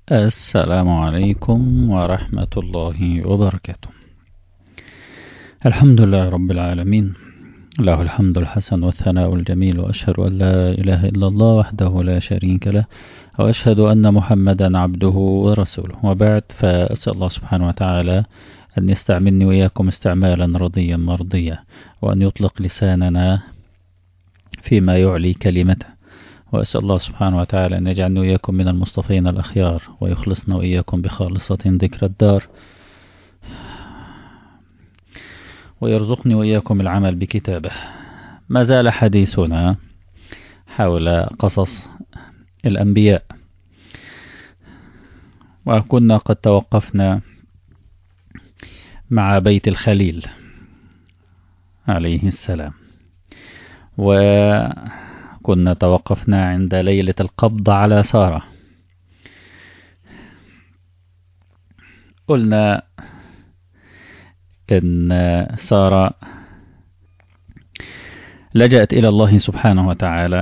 السلام عليكم ورحمة الله وبركاته الحمد لله رب العالمين له الحمد الحسن والثناء الجميل وأشهد أن لا إله إلا الله وحده لا شريك له وأشهد أن محمدا عبده ورسوله وبعد فأسأل الله سبحانه وتعالى أن يستعملني وإياكم استعمالا رضيا مرضيا وأن يطلق لساننا فيما يعلي كلمته وأسأل الله سبحانه وتعالى أن يجعلني وإياكم من المصطفين الأخيار ويخلصنا وإياكم بخالصة ذكر الدار ويرزقني وإياكم العمل بكتابه ما زال حديثنا حول قصص الأنبياء وكنا قد توقفنا مع بيت الخليل عليه السلام وكنا توقفنا عند ليلة القبض على سارة قلنا إن سارة لجأت إلى الله سبحانه وتعالى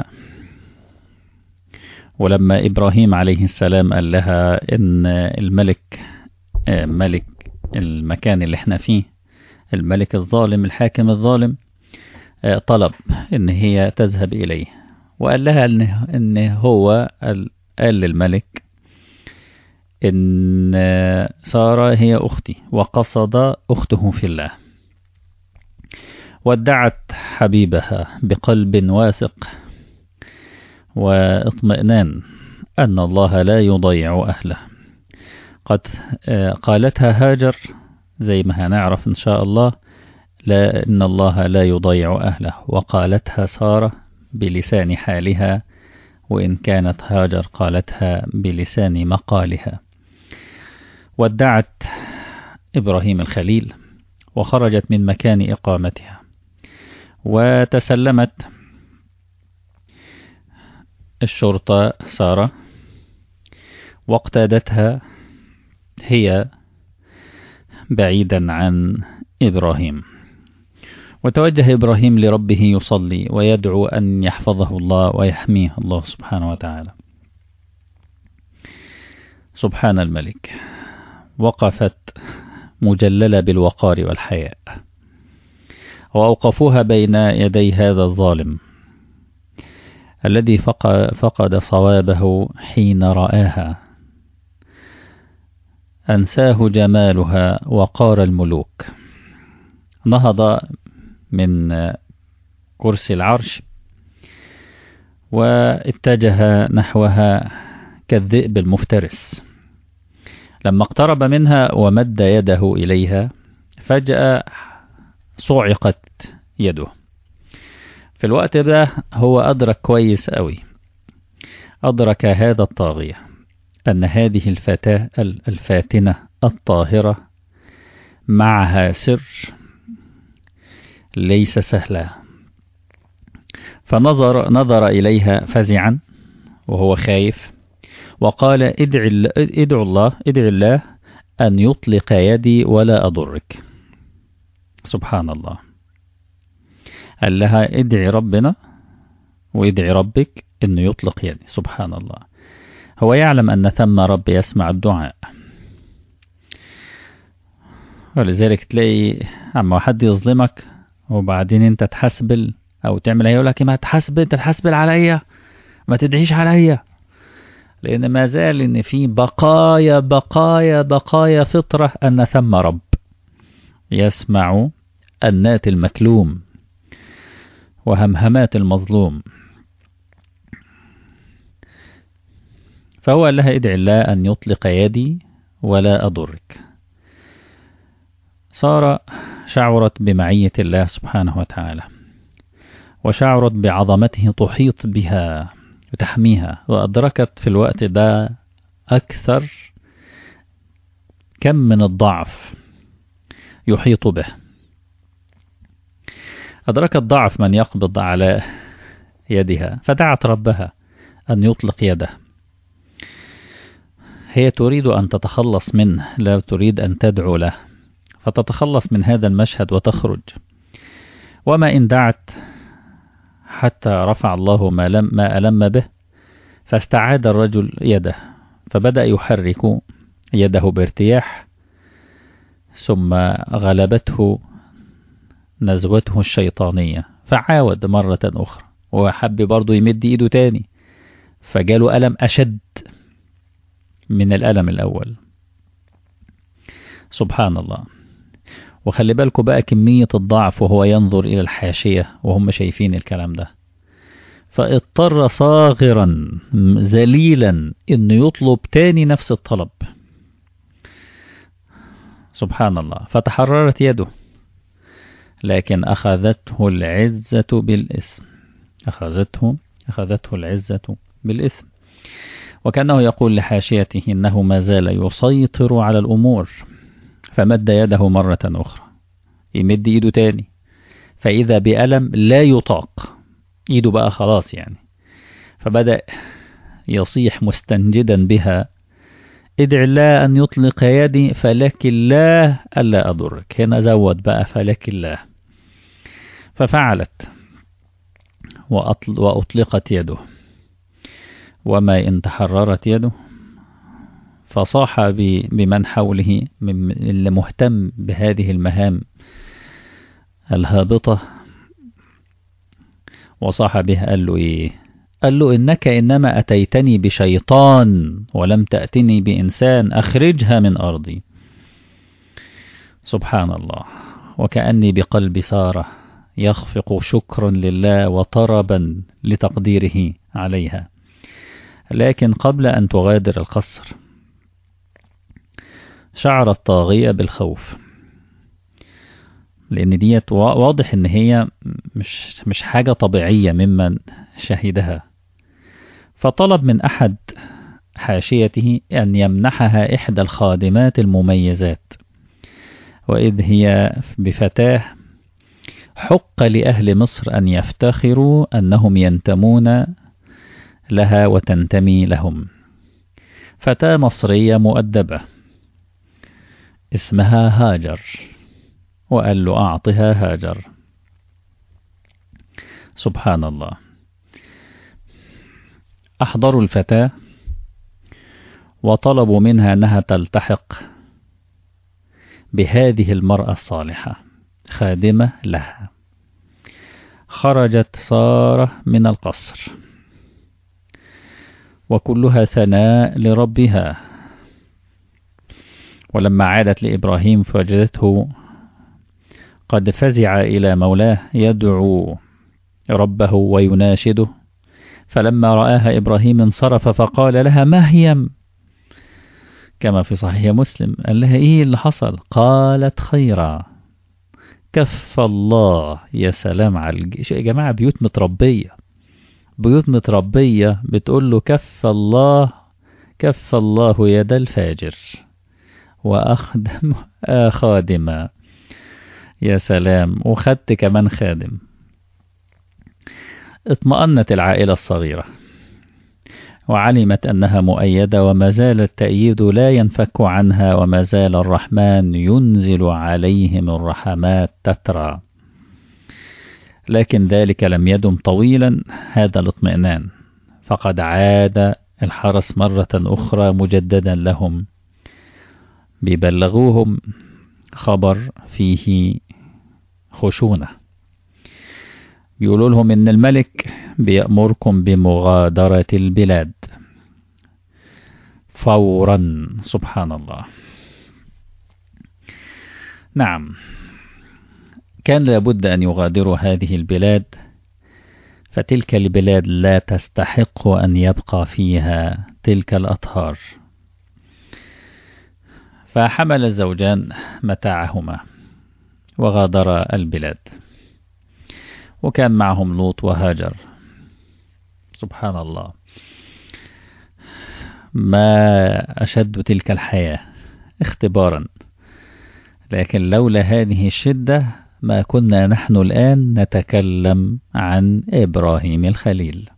ولما إبراهيم عليه السلام قال لها إن الملك ملك المكان اللي احنا فيه الملك الظالم الحاكم الظالم طلب إن هي تذهب إليه وقال لها إن هو قال للملك إن سارة هي أختي وقصد أخته في الله وادعت حبيبها بقلب واثق واطمئنان أن الله لا يضيع أهله قد قالتها هاجر زي ما هنعرف إن شاء الله لا إن الله لا يضيع أهله وقالتها سارة بلسان حالها وإن كانت هاجر قالتها بلسان مقالها وادعت إبراهيم الخليل وخرجت من مكان إقامتها وتسلمت الشرطة سارة واقتادتها هي بعيدا عن إبراهيم وتوجه إبراهيم لربه يصلي ويدعو أن يحفظه الله ويحميه الله سبحانه وتعالى سبحان الملك وقفت مجللة بالوقار والحياء وأوقفوها بين يدي هذا الظالم الذي فقد صوابه حين رآها أنساه جمالها وقار الملوك نهض من كرسي العرش واتجه نحوها كالذئب المفترس لما اقترب منها ومد يده إليها فجأة صعقت يده في الوقت ده هو أدرك كويس أوي أدرك هذا الطاغية أن هذه الفتاة الفاتنة الطاهرة معها سر ليس سهلا فنظر نظر إليها فزعا وهو خايف وقال ادع, ادع الله ادع الله أن يطلق يدي ولا أضرك سبحان الله قال لها ادعي ربنا وادعي ربك أنه يطلق يدي سبحان الله هو يعلم أن ثم رب يسمع الدعاء ولذلك تلاقي أما حد يظلمك وبعدين انت تحسبل او تعمل يقول لك ما تحسب انت تحسبل عليا ما تدعيش عليا لان ما زال ان في بقايا بقايا بقايا فطرة ان ثم رب يسمع النات المكلوم وهمهمات المظلوم فهو قال لها ادعي الله ان يطلق يدي ولا اضرك صار شعرت بمعية الله سبحانه وتعالى وشعرت بعظمته تحيط بها وتحميها وأدركت في الوقت ده أكثر كم من الضعف يحيط به أدركت ضعف من يقبض على يدها فدعت ربها أن يطلق يده هي تريد أن تتخلص منه لا تريد أن تدعو له فتتخلص من هذا المشهد وتخرج وما إن دعت حتى رفع الله ما, لم ما ألم به فاستعاد الرجل يده فبدأ يحرك يده بارتياح ثم غلبته نزوته الشيطانية فعاود مرة أخرى وحب برضه يمد إيده تاني فجاله ألم أشد من الألم الأول سبحان الله وخلي بالكم بقى كمية الضعف وهو ينظر إلى الحاشية وهم شايفين الكلام ده فاضطر صاغرا ذليلا انه يطلب تاني نفس الطلب سبحان الله فتحررت يده لكن أخذته العزة بالإثم أخذته أخذته العزة بالإثم وكأنه يقول لحاشيته إنه ما زال يسيطر على الأمور فمد يده مرة أخرى يمد إيده تاني فإذا بألم لا يطاق إيده بقى خلاص يعني فبدأ يصيح مستنجدا بها ادع الله أن يطلق يدي فلك الله ألا أضرك هنا زود بقى فلك الله ففعلت وأطلقت يده وما إن تحررت يده فصاح بمن حوله من اللي مهتم بهذه المهام الهابطة وصاح به قال له إيه قال له إنك إنما أتيتني بشيطان ولم تأتني بإنسان أخرجها من أرضي سبحان الله وكأني بقلب سارة يخفق شكرا لله وطربا لتقديره عليها لكن قبل أن تغادر القصر شعرت طاغية بالخوف لأن ديت واضح إن هي مش مش حاجة طبيعية ممن شهدها فطلب من أحد حاشيته أن يمنحها إحدى الخادمات المميزات وإذ هي بفتاة حق لأهل مصر أن يفتخروا أنهم ينتمون لها وتنتمي لهم فتاة مصرية مؤدبة اسمها هاجر وقال له أعطها هاجر سبحان الله أحضروا الفتاة وطلبوا منها أنها تلتحق بهذه المرأة الصالحة خادمة لها خرجت سارة من القصر وكلها ثناء لربها ولما عادت لإبراهيم فوجدته قد فزع إلى مولاه يدعو ربه ويناشده فلما رآها إبراهيم انصرف فقال لها مهيم كما في صحيح مسلم قال لها إيه اللي حصل قالت خيرا كف الله يا سلام على الجيش يا جماعة بيوت متربية بيوت متربية بتقول له كف الله كف الله يد الفاجر وأخدم خادما يا سلام وخدت كمان خادم اطمأنت العائلة الصغيرة وعلمت أنها مؤيدة وما زال التأييد لا ينفك عنها وما زال الرحمن ينزل عليهم الرحمات تترى لكن ذلك لم يدم طويلا هذا الاطمئنان فقد عاد الحرس مرة أخرى مجددا لهم بيبلغوهم خبر فيه خشونة بيقولوا لهم إن الملك بيأمركم بمغادرة البلاد فورا سبحان الله نعم كان لابد أن يغادروا هذه البلاد فتلك البلاد لا تستحق أن يبقى فيها تلك الأطهار فحمل الزوجان متاعهما وغادرا البلاد وكان معهم لوط وهاجر سبحان الله ما أشد تلك الحياة اختبارا لكن لولا هذه الشدة ما كنا نحن الآن نتكلم عن إبراهيم الخليل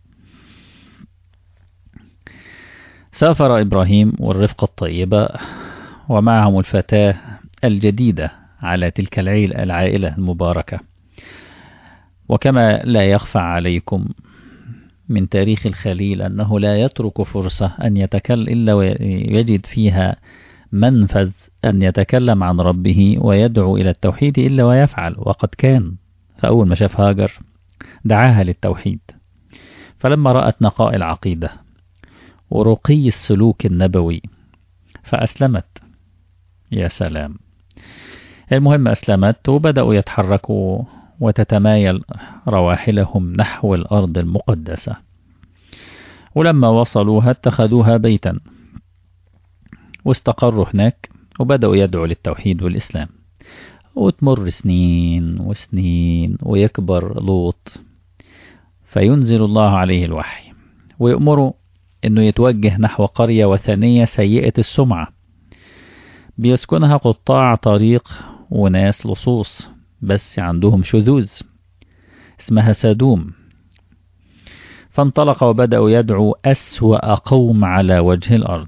سافر إبراهيم والرفقة الطيبة ومعهم الفتاة الجديدة على تلك العائلة المباركة وكما لا يخفى عليكم من تاريخ الخليل أنه لا يترك فرصة أن يتكلم إلا ويجد فيها منفذ أن يتكلم عن ربه ويدعو إلى التوحيد إلا ويفعل وقد كان فأول ما شاف هاجر دعاها للتوحيد فلما رأت نقاء العقيدة ورقي السلوك النبوي فأسلمت يا سلام المهم أسلمت وبدأوا يتحركوا وتتمايل رواحلهم نحو الأرض المقدسة ولما وصلوها اتخذوها بيتا واستقروا هناك وبدأوا يدعوا للتوحيد والإسلام وتمر سنين وسنين ويكبر لوط فينزل الله عليه الوحي ويأمره أنه يتوجه نحو قرية وثنية سيئة السمعة بيسكنها قطاع طريق وناس لصوص بس عندهم شذوذ اسمها سادوم فانطلق وبدأوا يدعو أسوأ قوم على وجه الأرض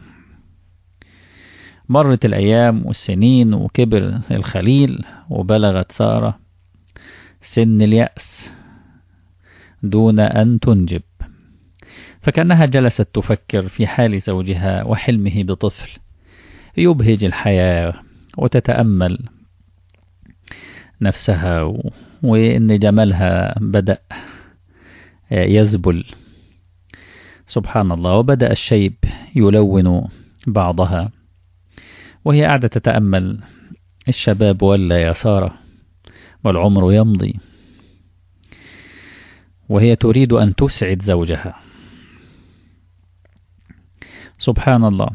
مرت الأيام والسنين وكبر الخليل وبلغت سارة سن اليأس دون أن تنجب فكأنها جلست تفكر في حال زوجها وحلمه بطفل يبهج الحياة وتتأمل نفسها وإن جمالها بدأ يزبل سبحان الله وبدأ الشيب يلون بعضها وهي قاعدة تتأمل الشباب ولا يا سارة والعمر يمضي وهي تريد أن تسعد زوجها سبحان الله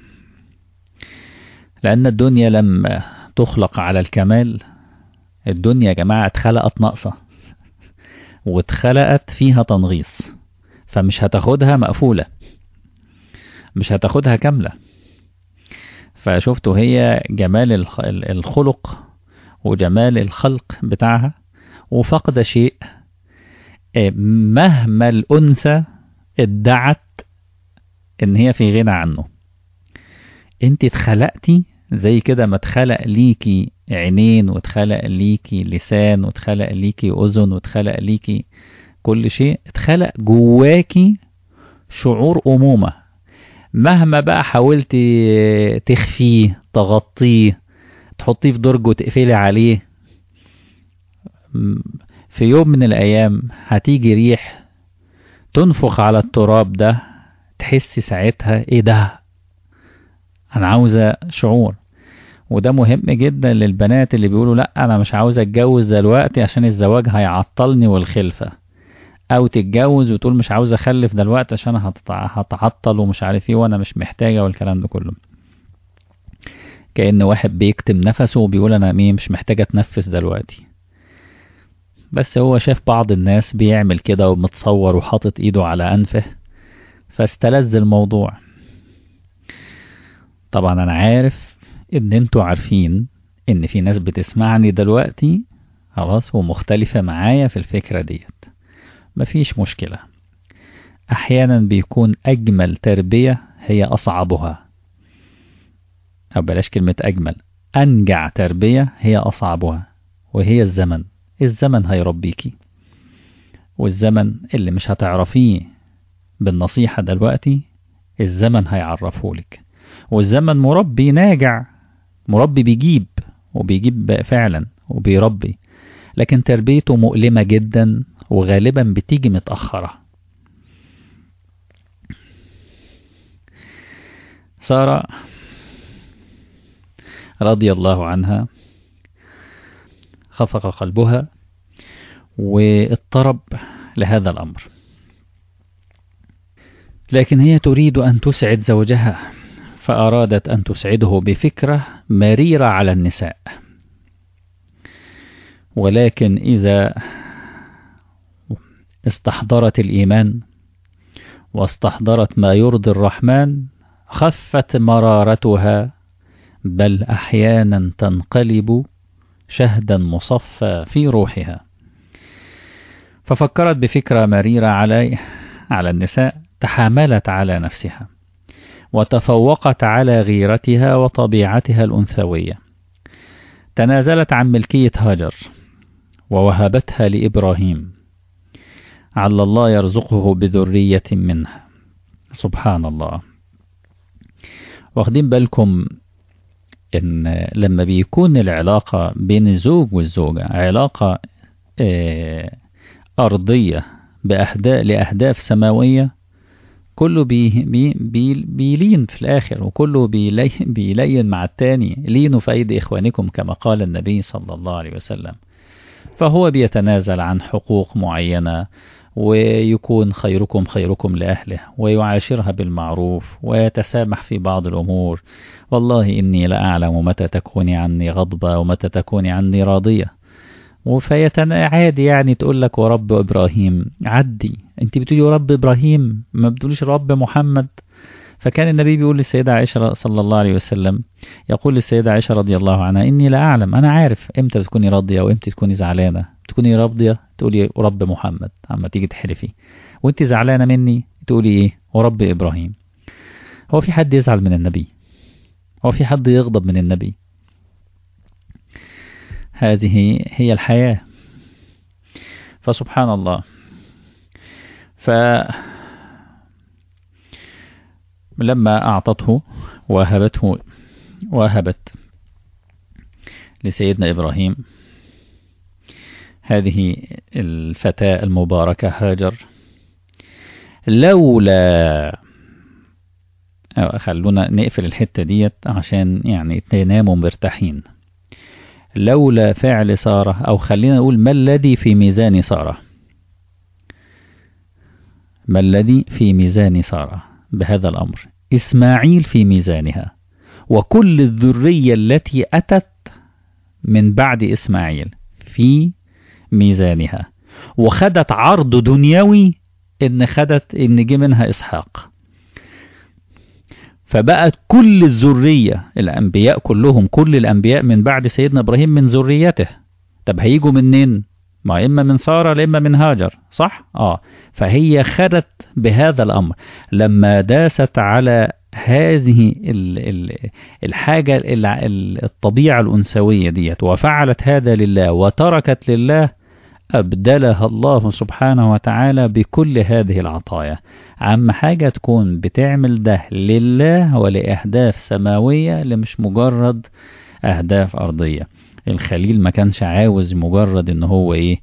لأن الدنيا لما تخلق على الكمال الدنيا يا جماعة اتخلقت ناقصة واتخلقت فيها تنغيص فمش هتاخدها مقفولة مش هتاخدها كاملة فشفتوا هي جمال الخلق وجمال الخلق بتاعها وفقد شيء مهما الأنثى ادعت ان هي في غنى عنه انت اتخلقتي زي كده ما اتخلق ليكي عينين واتخلق ليكي لسان واتخلق ليكي اذن واتخلق ليكي كل شيء اتخلق جواكي شعور امومه مهما بقى حاولتي تخفيه تغطيه تحطيه في درج وتقفلي عليه في يوم من الايام هتيجي ريح تنفخ على التراب ده تحسي ساعتها ايه ده انا عاوزة شعور وده مهم جدا للبنات اللي بيقولوا لا انا مش عاوزة اتجوز دلوقتي عشان الزواج هيعطلني والخلفة او تتجوز وتقول مش عاوزة اخلف دلوقتي عشان هتعطل ومش عارف ايه وانا مش محتاجة والكلام ده كله كأن واحد بيكتم نفسه وبيقول انا مين مش محتاجة اتنفس دلوقتي بس هو شاف بعض الناس بيعمل كده ومتصور وحاطط ايده على انفه فاستلذ الموضوع طبعا انا عارف ان انتوا عارفين ان في ناس بتسمعني دلوقتي خلاص ومختلفة معايا في الفكرة ديت مفيش مشكلة احيانا بيكون اجمل تربية هي اصعبها او بلاش كلمة اجمل انجع تربية هي اصعبها وهي الزمن الزمن هيربيكي والزمن اللي مش هتعرفيه بالنصيحة دلوقتي الزمن هيعرفهولك والزمن مربي ناجع مربي بيجيب وبيجيب فعلا وبيربي لكن تربيته مؤلمة جدا وغالبا بتيجي متأخرة سارة رضي الله عنها خفق قلبها واضطرب لهذا الأمر لكن هي تريد أن تسعد زوجها فأرادت أن تسعده بفكرة مريرة على النساء ولكن إذا استحضرت الإيمان واستحضرت ما يرضي الرحمن خفت مرارتها بل أحيانا تنقلب شهدا مصفى في روحها ففكرت بفكرة مريرة على على النساء تحاملت على نفسها وتفوقت على غيرتها وطبيعتها الأنثوية تنازلت عن ملكية هاجر ووهبتها لإبراهيم عل الله يرزقه بذرية منها سبحان الله واخدين بالكم ان لما بيكون العلاقة بين الزوج والزوجة علاقة اه أرضية بأهداف لأهداف سماوية كله بي بي بي بيلين في الآخر وكله بيلين, بيلين مع التاني لينوا في أيدي إخوانكم كما قال النبي صلى الله عليه وسلم فهو بيتنازل عن حقوق معينة ويكون خيركم خيركم لأهله ويعاشرها بالمعروف ويتسامح في بعض الأمور والله إني لأعلم متى تكوني عني غضبة ومتى تكوني عني راضية وفيتنا عادي يعني تقول لك ورب إبراهيم عدي انت بتقولي ورب إبراهيم ما بتقوليش رب محمد فكان النبي بيقول للسيدة عائشة صلى الله عليه وسلم يقول للسيدة عائشة رضي الله عنها إني لا أعلم أنا عارف إمتى تكوني راضية وإمتى تكوني زعلانة تكوني راضية تقولي رب محمد أما تيجي تحلفي وإنت زعلانة مني تقولي إيه ورب إبراهيم هو في حد يزعل من النبي هو في حد يغضب من النبي هذه هي الحياة فسبحان الله ف لما أعطته وهبته وهبت لسيدنا إبراهيم هذه الفتاة المباركة هاجر لولا خلونا نقفل الحتة ديت عشان يعني تناموا مرتاحين لولا فعل سارة أو خلينا نقول ما الذي في ميزان سارة ما الذي في ميزان سارة بهذا الأمر إسماعيل في ميزانها وكل الذرية التي أتت من بعد إسماعيل في ميزانها وخدت عرض دنيوي إن خدت إن جه منها إسحاق فبقت كل الذرية الأنبياء كلهم كل الأنبياء من بعد سيدنا إبراهيم من ذريته طب هيجوا منين ما إما من سارة إما من هاجر صح؟ آه فهي خدت بهذا الأمر لما داست على هذه ال ال الحاجة الطبيعة الأنثوية ديت وفعلت هذا لله وتركت لله أبدلها الله سبحانه وتعالى بكل هذه العطايا أهم حاجة تكون بتعمل ده لله ولأهداف سماوية اللي مش مجرد أهداف أرضية الخليل ما كانش عاوز مجرد ان هو ايه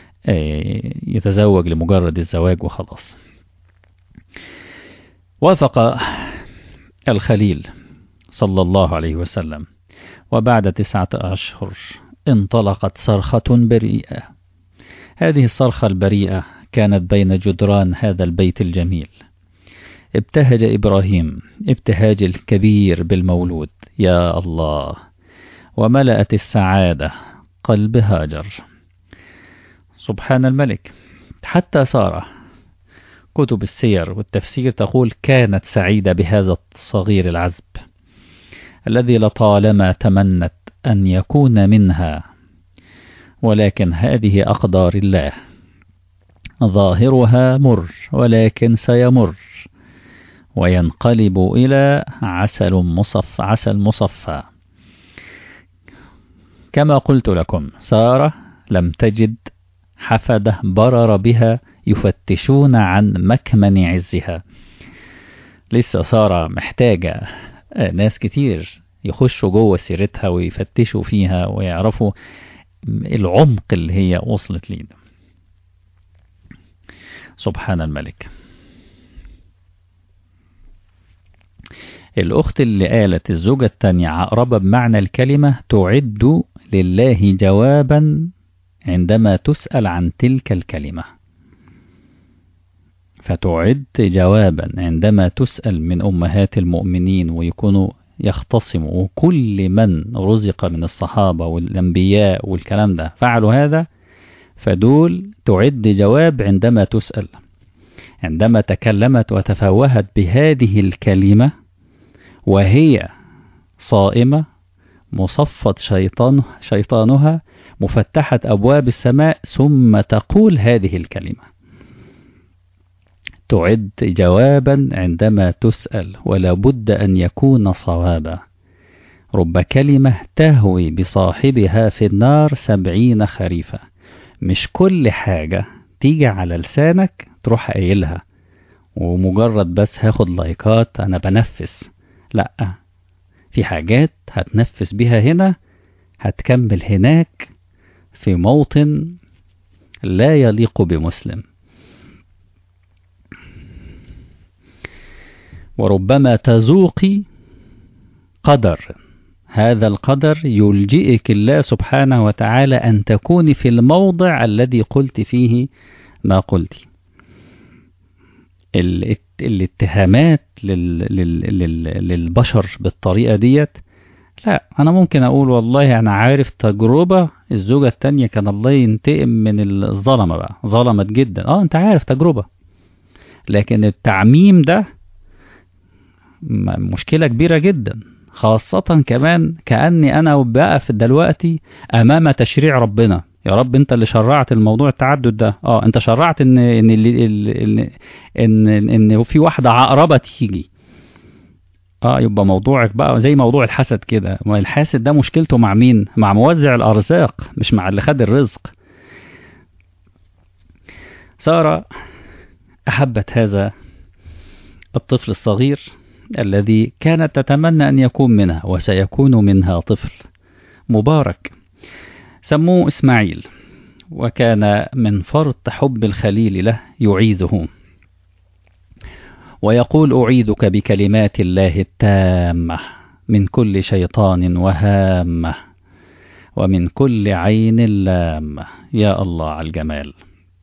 يتزوج لمجرد الزواج وخلاص وافق الخليل صلى الله عليه وسلم وبعد تسعة أشهر انطلقت صرخة بريئة هذه الصرخة البريئة كانت بين جدران هذا البيت الجميل ابتهج إبراهيم ابتهاج الكبير بالمولود يا الله وملأت السعادة قلب هاجر سبحان الملك حتى سارة كتب السير والتفسير تقول كانت سعيدة بهذا الصغير العزب الذي لطالما تمنت أن يكون منها ولكن هذه أقدار الله ظاهرها مر ولكن سيمر وينقلب إلى عسل مصف عسل مصفى كما قلت لكم سارة لم تجد حفده برر بها يفتشون عن مكمن عزها لسه سارة محتاجة ناس كتير يخشوا جوه سيرتها ويفتشوا فيها ويعرفوا العمق اللي هي وصلت ليه سبحان الملك الأخت اللي قالت الزوجة التانية عقربة بمعنى الكلمة تعد لله جوابا عندما تسأل عن تلك الكلمة فتعد جوابا عندما تسأل من أمهات المؤمنين ويكونوا يختصموا وكل من رزق من الصحابة والأنبياء والكلام ده فعلوا هذا فدول تعد جواب عندما تسأل عندما تكلمت وتفوهت بهذه الكلمة وهي صائمة مصفت شيطان شيطانها مفتحة أبواب السماء ثم تقول هذه الكلمة تعد جوابا عندما تسأل ولا بد أن يكون صوابا رب كلمة تهوي بصاحبها في النار سبعين خريفا مش كل حاجة تيجي على لسانك تروح قايلها ومجرد بس هاخد لايكات انا بنفس لا في حاجات هتنفس بيها هنا هتكمل هناك في موطن لا يليق بمسلم وربما تذوقي قدر هذا القدر يلجئك الله سبحانه وتعالى أن تكوني في الموضع الذي قلت فيه ما قلت الاتهامات لل لل لل للبشر بالطريقة ديت لا أنا ممكن أقول والله أنا عارف تجربة الزوجة التانية كان الله ينتقم من الظلمة بقى ظلمت جدا اه أنت عارف تجربة لكن التعميم ده مشكلة كبيرة جدا خاصة كمان كأني أنا بقف دلوقتي أمام تشريع ربنا يا رب أنت اللي شرعت الموضوع التعدد ده اه أنت شرعت إن إن إن إن, إن, إن في واحدة عقربة تيجي اه يبقى موضوعك بقى زي موضوع الحسد كده الحاسد ده مشكلته مع مين مع موزع الأرزاق مش مع اللي خد الرزق سارة أحبت هذا الطفل الصغير الذي كانت تتمنى أن يكون منها وسيكون منها طفل مبارك سموه إسماعيل وكان من فرط حب الخليل له يعيذه ويقول أعيذك بكلمات الله التامة من كل شيطان وهامة ومن كل عين لامة يا الله على الجمال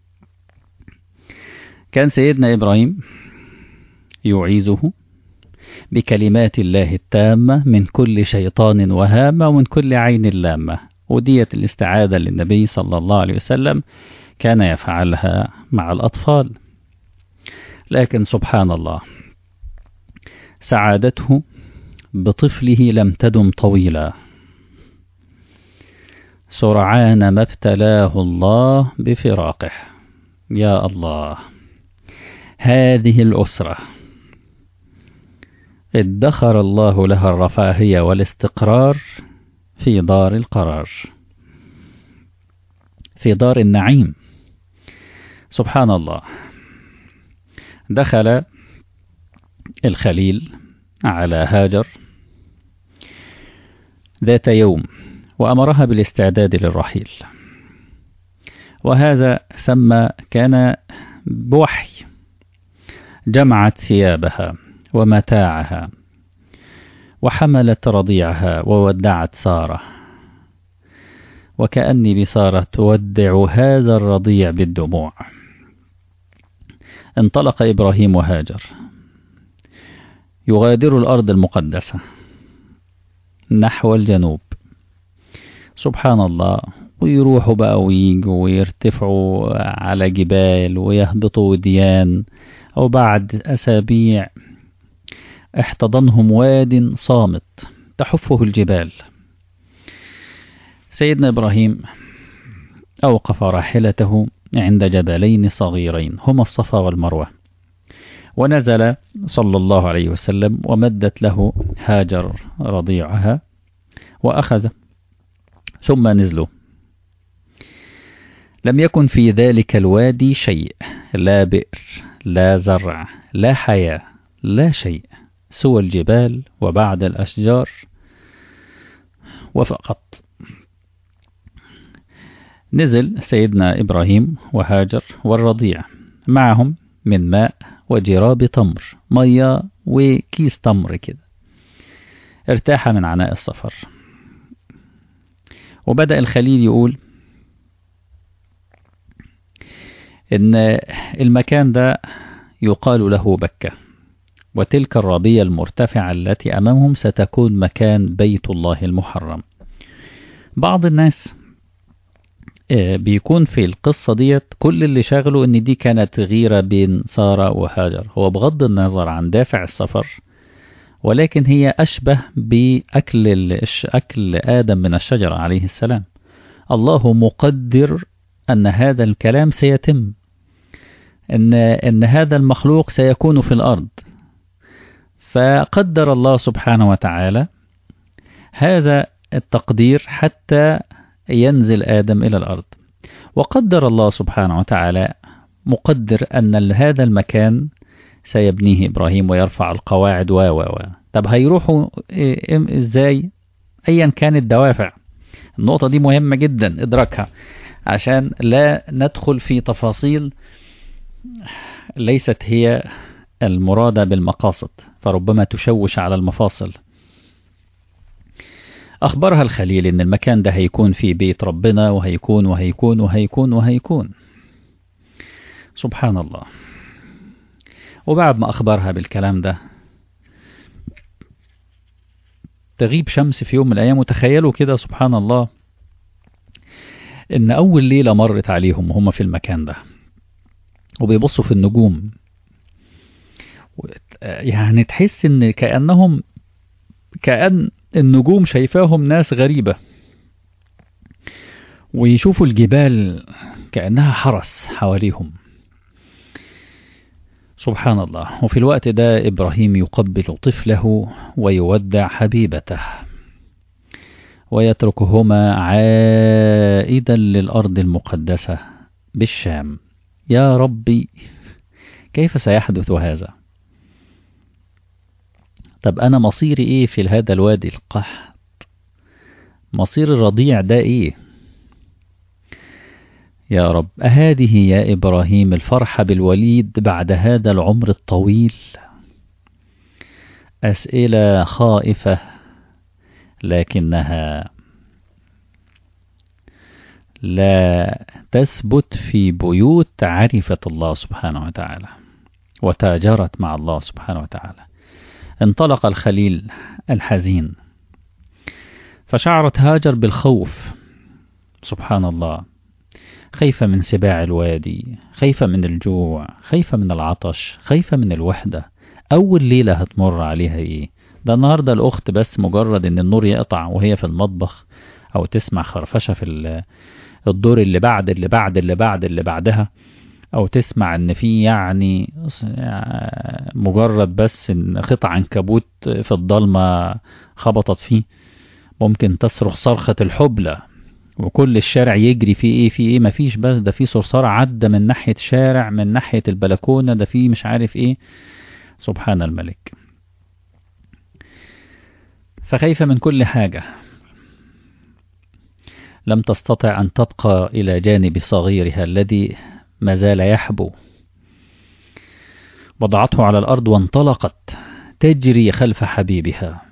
كان سيدنا إبراهيم يعيذه بكلمات الله التامة من كل شيطان وهامة ومن كل عين لامة ودية الاستعاذة للنبي صلى الله عليه وسلم كان يفعلها مع الأطفال لكن سبحان الله سعادته بطفله لم تدم طويلا سرعان ما ابتلاه الله بفراقه يا الله هذه الأسرة ادخر الله لها الرفاهية والاستقرار في دار القرار في دار النعيم سبحان الله دخل الخليل على هاجر ذات يوم وأمرها بالاستعداد للرحيل وهذا ثم كان بوحي جمعت ثيابها ومتاعها وحملت رضيعها وودعت سارة وكأني بسارة تودع هذا الرضيع بالدموع انطلق إبراهيم وهاجر يغادر الأرض المقدسة نحو الجنوب سبحان الله ويروحوا بقى ويجوا ويرتفعوا على جبال ويهبطوا وديان أو بعد أسابيع احتضنهم واد صامت تحفه الجبال سيدنا إبراهيم أوقف راحلته عند جبلين صغيرين هما الصفا والمروة ونزل صلى الله عليه وسلم ومدت له هاجر رضيعها وأخذ ثم نزلوا لم يكن في ذلك الوادي شيء لا بئر لا زرع لا حياة لا شيء سوى الجبال وبعد الأشجار وفقط نزل سيدنا إبراهيم وهاجر والرضيع معهم من ماء وجراب تمر مية وكيس تمر كده ارتاح من عناء السفر وبدأ الخليل يقول إن المكان ده يقال له بكة وتلك الرابية المرتفعة التي أمامهم ستكون مكان بيت الله المحرم بعض الناس بيكون في القصة ديت كل اللي شغله ان دي كانت غيرة بين سارة وهاجر هو بغض النظر عن دافع السفر ولكن هي أشبه بأكل أكل آدم من الشجرة عليه السلام الله مقدر أن هذا الكلام سيتم إن, إن هذا المخلوق سيكون في الأرض فقدر الله سبحانه وتعالى هذا التقدير حتى ينزل آدم إلى الأرض وقدر الله سبحانه وتعالى مقدر أن هذا المكان سيبنيه إبراهيم ويرفع القواعد و و و طب هيروحوا إزاي أيا كانت الدوافع النقطة دي مهمة جدا إدراكها عشان لا ندخل في تفاصيل ليست هي المرادة بالمقاصد فربما تشوش على المفاصل أخبرها الخليل إن المكان ده هيكون في بيت ربنا وهيكون وهيكون وهيكون وهيكون سبحان الله وبعد ما أخبرها بالكلام ده تغيب شمس في يوم من الأيام وتخيلوا كده سبحان الله إن أول ليلة مرت عليهم وهم في المكان ده وبيبصوا في النجوم يعني تحس إن كأنهم كأن النجوم شايفاهم ناس غريبة ويشوفوا الجبال كأنها حرس حواليهم سبحان الله وفي الوقت ده إبراهيم يقبل طفله ويودع حبيبته ويتركهما عائدا للأرض المقدسة بالشام يا ربي كيف سيحدث هذا طب أنا مصيري إيه في هذا الوادي القحط مصير الرضيع ده إيه يا رب أهذه يا إبراهيم الفرحة بالوليد بعد هذا العمر الطويل أسئلة خائفة لكنها لا تثبت في بيوت عرفت الله سبحانه وتعالى وتاجرت مع الله سبحانه وتعالى انطلق الخليل الحزين فشعرت هاجر بالخوف سبحان الله خايفة من سباع الوادي خايفة من الجوع خايفة من العطش خايفة من الوحدة أول ليلة هتمر عليها إيه ده النهاردة الأخت بس مجرد إن النور يقطع وهي في المطبخ أو تسمع خرفشة في الدور اللي بعد اللي بعد اللي بعد اللي بعدها أو تسمع إن في يعني مجرد بس إن قطع عنكبوت في الضلمة خبطت فيه ممكن تصرخ صرخة الحبلى وكل الشارع يجري في ايه في ايه مفيش بس ده في صرصار عدى من ناحية شارع من ناحية البلكونة ده في مش عارف ايه سبحان الملك فخايفة من كل حاجة لم تستطع أن تبقى إلى جانب صغيرها الذي ما زال يحبو وضعته على الأرض وانطلقت تجري خلف حبيبها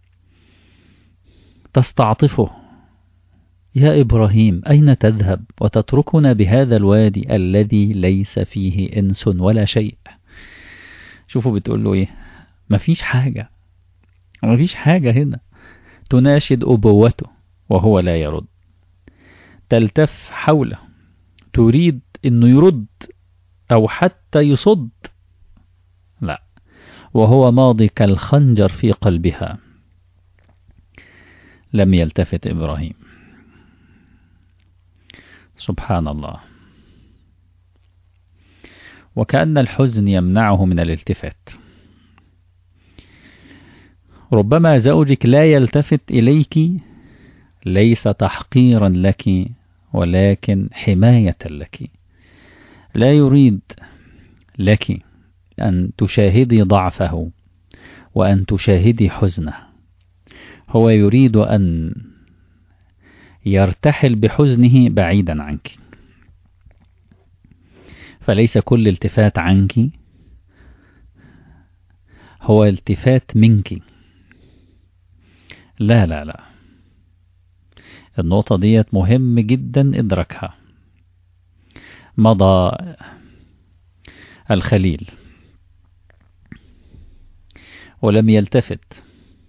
تستعطفه يا إبراهيم أين تذهب وتتركنا بهذا الوادي الذي ليس فيه إنس ولا شيء شوفوا بتقول له إيه مفيش حاجة مفيش حاجة هنا تناشد أبوته وهو لا يرد تلتف حوله تريد أنه يرد أو حتى يصد لا وهو ماضي كالخنجر في قلبها لم يلتفت إبراهيم سبحان الله وكأن الحزن يمنعه من الالتفات ربما زوجك لا يلتفت إليك ليس تحقيرا لك ولكن حماية لك لا يريد لك أن تشاهدي ضعفه وأن تشاهدي حزنه هو يريد أن يرتحل بحزنه بعيدا عنك فليس كل التفات عنك هو التفات منك لا لا لا النقطة ديت مهم جدا إدراكها مضى الخليل ولم يلتفت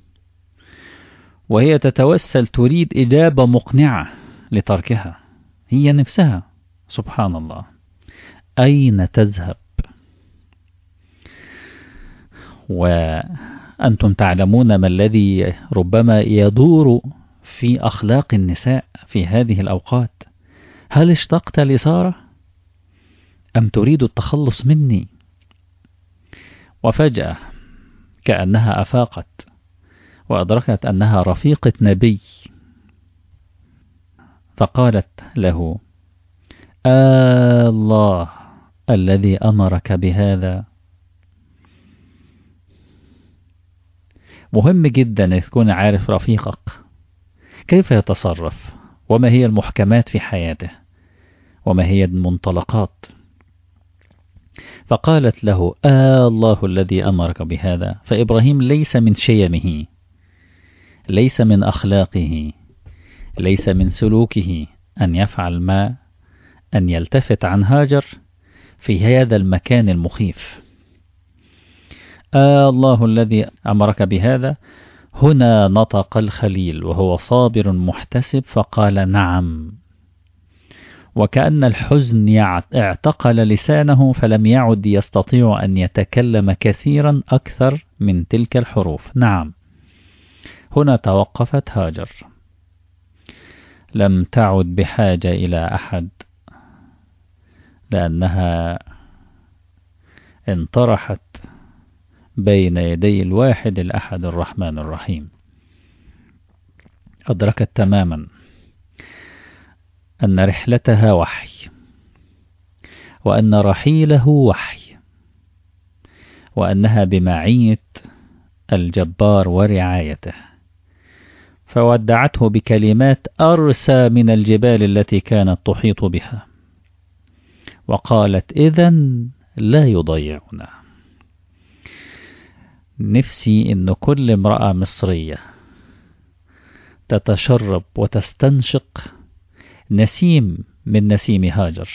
وهي تتوسل تريد إجابة مقنعة لتركها هي نفسها سبحان الله أين تذهب وأنتم تعلمون ما الذي ربما يدور في أخلاق النساء في هذه الأوقات هل اشتقت لسارة أم تريد التخلص مني وفجأة كأنها أفاقت وأدركت أنها رفيقة نبي فقالت له آه الله الذي أمرك بهذا مهم جدا تكون عارف رفيقك كيف يتصرف وما هي المحكمات في حياته وما هي المنطلقات فقالت له آه الله الذي أمرك بهذا فإبراهيم ليس من شيمه ليس من أخلاقه ليس من سلوكه أن يفعل ما أن يلتفت عن هاجر في هذا المكان المخيف آه الله الذي أمرك بهذا هنا نطق الخليل وهو صابر محتسب فقال نعم وكأن الحزن اعتقل لسانه فلم يعد يستطيع أن يتكلم كثيرا أكثر من تلك الحروف نعم هنا توقفت هاجر لم تعد بحاجة إلى أحد لأنها انطرحت بين يدي الواحد الأحد الرحمن الرحيم أدركت تماما أن رحلتها وحي وأن رحيله وحي وأنها بمعية الجبار ورعايته فودعته بكلمات أرسى من الجبال التي كانت تحيط بها وقالت إذا لا يضيعنا نفسي إن كل امرأة مصرية تتشرب وتستنشق نسيم من نسيم هاجر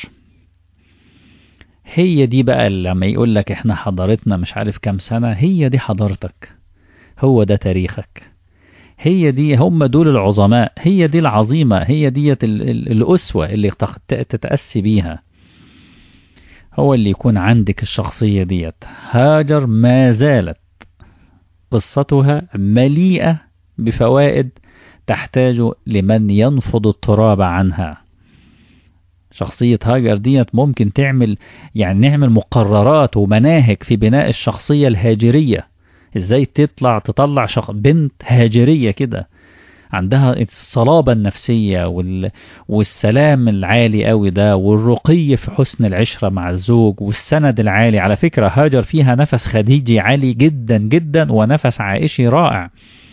هي دي بقى لما يقول لك احنا حضارتنا مش عارف كام سنة هي دي حضارتك هو ده تاريخك هي دي هم دول العظماء هي دي العظيمة هي دي الأسوة اللي تتأسي بيها هو اللي يكون عندك الشخصية ديت هاجر ما زالت قصتها مليئة بفوائد تحتاج لمن ينفض التراب عنها شخصية هاجر ديت ممكن تعمل يعني نعمل مقررات ومناهج في بناء الشخصية الهاجرية ازاي تطلع تطلع شخ... بنت هاجرية كده عندها الصلابة النفسية وال... والسلام العالي قوي ده والرقي في حسن العشرة مع الزوج والسند العالي على فكرة هاجر فيها نفس خديجي عالي جدا جدا ونفس عائشي رائع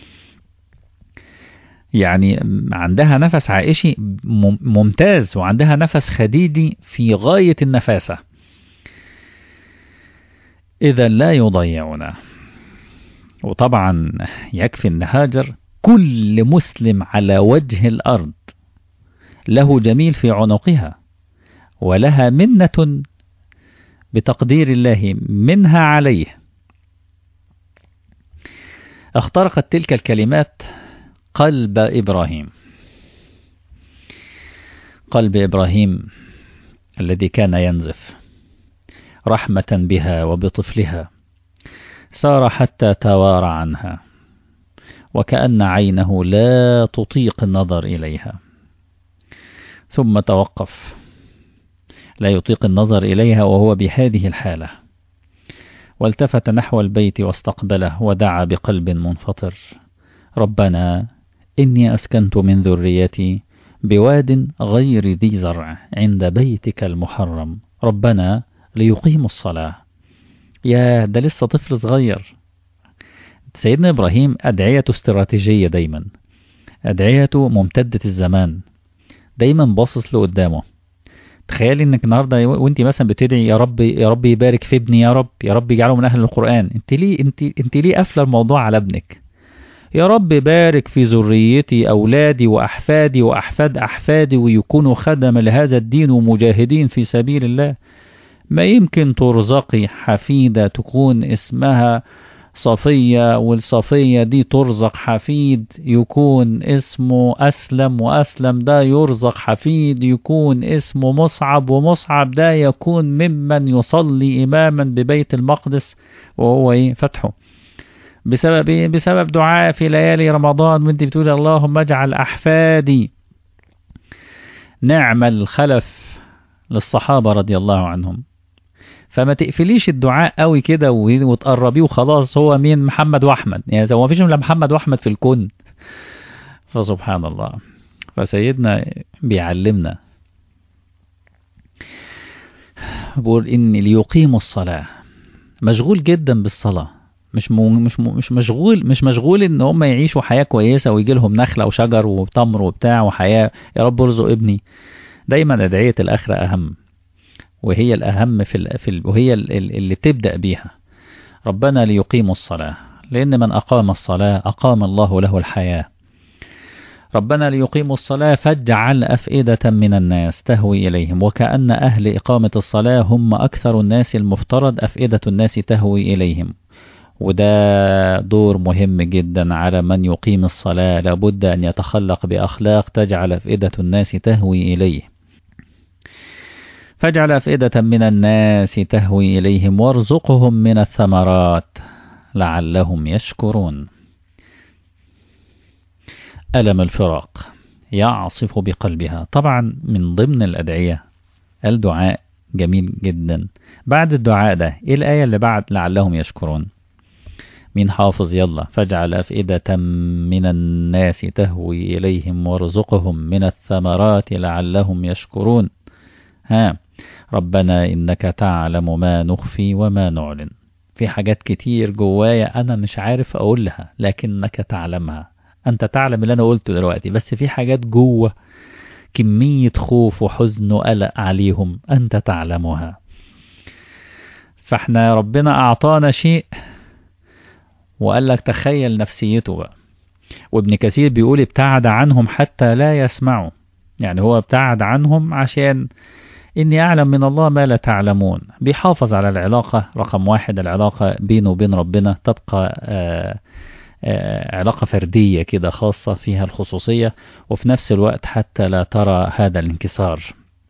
يعني عندها نفس عائشي ممتاز وعندها نفس خديجي في غاية النفاسة إذا لا يضيعنا وطبعا يكفي أن هاجر كل مسلم على وجه الأرض له جميل في عنقها ولها منة بتقدير الله منها عليه اخترقت تلك الكلمات قلب إبراهيم قلب إبراهيم الذي كان ينزف رحمة بها وبطفلها سار حتى توارى عنها وكأن عينه لا تطيق النظر إليها ثم توقف لا يطيق النظر إليها وهو بهذه الحالة والتفت نحو البيت واستقبله ودعا بقلب منفطر ربنا إني أسكنت من ذريتي بواد غير ذي زرع عند بيتك المحرم ربنا ليقيموا الصلاة يا ده لسه طفل صغير سيدنا إبراهيم أدعيته استراتيجية دايما أدعيته ممتدة الزمان دايما باصص لقدامه تخيلي انك النهارده وانت مثلا بتدعي يا رب يا رب يبارك في ابني يا رب يا رب يجعله من اهل القران انت ليه انت انت ليه قافله الموضوع على ابنك يا رب بارك في ذريتي أولادي وأحفادي وأحفاد أحفادي ويكونوا خدم لهذا الدين ومجاهدين في سبيل الله ما يمكن ترزقي حفيدة تكون اسمها صفية والصفية دي ترزق حفيد يكون اسمه أسلم وأسلم ده يرزق حفيد يكون اسمه مصعب ومصعب ده يكون ممن يصلي إماما ببيت المقدس وهو إيه فتحه بسبب إيه؟ بسبب دعاء في ليالي رمضان وانت بتقول اللهم اجعل أحفادي نعم الخلف للصحابة رضي الله عنهم فما تقفليش الدعاء قوي كده وتقربيه وخلاص هو مين محمد واحمد يعني هو مفيش الا محمد واحمد في الكون فسبحان الله فسيدنا بيعلمنا بيقول إن ليقيموا الصلاة مشغول جدا بالصلاة مش مو مش مو مش مشغول مش مشغول ان هم يعيشوا حياة كويسة ويجي لهم نخلة وشجر وتمر وبتاع وحياة يا رب ارزق ابني دايما أدعية الآخرة أهم وهي الأهم في, ال... في ال... وهي ال- ال- اللي تبدأ بيها ربنا ليقيموا الصلاة لأن من أقام الصلاة أقام الله له الحياة ربنا ليقيموا الصلاة فاجعل أفئدة من الناس تهوي إليهم وكأن أهل إقامة الصلاة هم أكثر الناس المفترض أفئدة الناس تهوي إليهم وده دور مهم جدا على من يقيم الصلاة لابد أن يتخلق بأخلاق تجعل أفئدة الناس تهوي إليه فاجعل أفئدة من الناس تهوي إليهم وارزقهم من الثمرات لعلهم يشكرون ألم الفراق يعصف بقلبها طبعا من ضمن الأدعية الدعاء جميل جدا بعد الدعاء ده إيه الآية اللي بعد لعلهم يشكرون مين حافظ يلا فاجعل أفئدة من الناس تهوي إليهم وارزقهم من الثمرات لعلهم يشكرون ها ربنا إنك تعلم ما نخفي وما نعلن في حاجات كتير جوايا أنا مش عارف أقولها لكنك تعلمها أنت تعلم اللي أنا قلته دلوقتي بس في حاجات جوه كمية خوف وحزن وقلق عليهم أنت تعلمها فاحنا ربنا أعطانا شيء وقال لك تخيل نفسيته بقى وابن كثير بيقول ابتعد عنهم حتى لا يسمعوا يعني هو ابتعد عنهم عشان إني أعلم من الله ما لا تعلمون بيحافظ على العلاقة رقم واحد العلاقة بينه وبين ربنا تبقى آآ آآ علاقة فردية كده خاصة فيها الخصوصية وفي نفس الوقت حتى لا ترى هذا الانكسار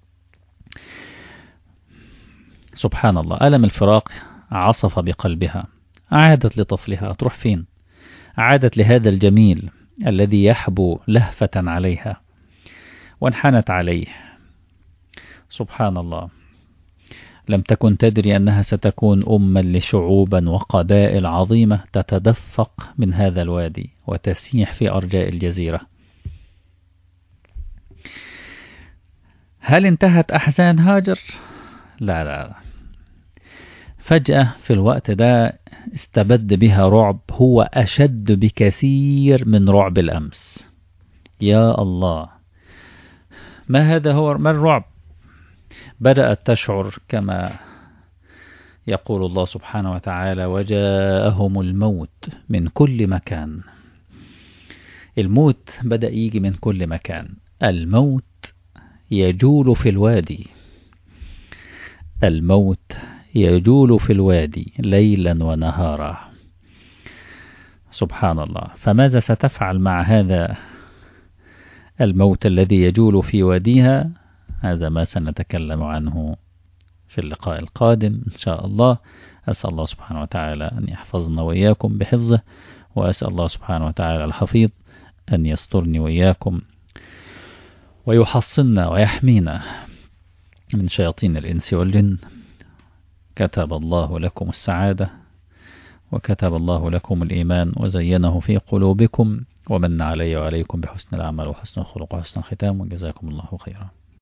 سبحان الله ألم الفراق عصف بقلبها عادت لطفلها تروح فين عادت لهذا الجميل الذي يحبو لهفة عليها وانحنت عليه سبحان الله لم تكن تدري أنها ستكون أما لشعوبا وقبائل عظيمة تتدفق من هذا الوادي وتسيح في أرجاء الجزيرة هل انتهت أحزان هاجر؟ لا لا لا فجأة في الوقت ده استبد بها رعب هو أشد بكثير من رعب الأمس يا الله ما هذا هو ما الرعب بدأت تشعر كما يقول الله سبحانه وتعالى وجاءهم الموت من كل مكان الموت بدأ يجي من كل مكان الموت يجول في الوادي الموت يجول في الوادي ليلا ونهارا سبحان الله فماذا ستفعل مع هذا الموت الذي يجول في واديها هذا ما سنتكلم عنه في اللقاء القادم إن شاء الله أسأل الله سبحانه وتعالى أن يحفظنا وإياكم بحفظه وأسأل الله سبحانه وتعالى الحفيظ أن يسترني وإياكم ويحصننا ويحمينا من شياطين الإنس والجن كتب الله لكم السعادة وكتب الله لكم الإيمان وزينه في قلوبكم ومن علي وعليكم بحسن العمل وحسن الخلق وحسن الختام وجزاكم الله خيرا